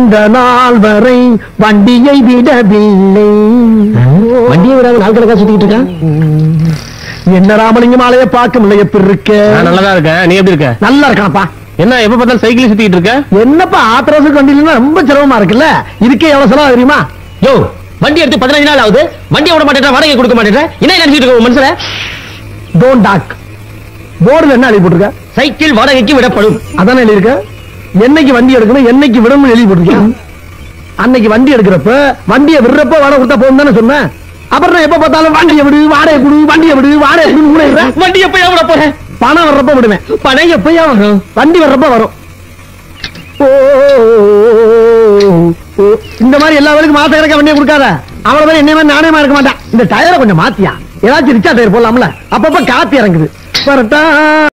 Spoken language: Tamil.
இந்த நாள் வரை வண்டியை விடவில்லை வண்டியை விடாம நாள் கணக்கா சுத்திட்டு இருக்கான் என்ன ராமலிங்கம் ஆலைய பார்க்க முடியல எப்படி இருக்க நான் நல்லதா இருக்கேன் நீ எப்படி இருக்க நல்லா இருக்கானப்பா என்ன எப்ப பார்த்தாலும் சைக்கிள் சுத்திட்டு இருக்க என்னப்பா ஆத்திரவசம் வண்டியில ரொம்ப சிரமமா இருக்குல்ல இதுக்கே எவ்வளவு செலவு தெரியுமா யோ வண்டி எடுத்து பதினஞ்சு நாள் ஆகுது வண்டியை விட மாட்டேன் வாடகை கொடுக்க மாட்டேன் என்ன நினைச்சிட்டு இருக்க உன் மனசுல டோன்ட் டாக் போர்டுல என்ன எழுதி போட்டிருக்க சைக்கிள் வாடகைக்கு விடப்படும் அதானே எழுதியிருக்க என்னைக்கு வண்டி எடுக்கணும் என்னைக்கு விடணும்னு எழுதி போட்டிருக்கேன் அன்னைக்கு வண்டி எடுக்கிறப்ப வண்டியை விடுறப்ப வாடகை கொடுத்தா போதும் தானே சொன்னேன் அப்புறம் நான் எப்ப பார்த்தாலும் வண்டியை விடு வாடகை கொடு வண்டியை விடு வாடகை கொடு ஊழையிடுறேன். வண்டி எப்ப விட போறேன் பணம் வர்றப்ப விடுவேன் பணம் எப்பயா வரும் வண்டி வர்றப்ப வரும் ஓ, ஓ, இந்த மாதிரி எல்லா வேலைக்கும் மாச கணக்கா வண்டியை கொடுக்காத அவ்வளவு பேர் என்னைய மாதிரி நாணயமா இருக்க மாட்டான் இந்த டயரை கொஞ்சம் மாத்தியா ஏதாச்சும் ரிச்சா டயர் போடலாம்ல அப்பப்ப காத்து இறங்குது வரட்டா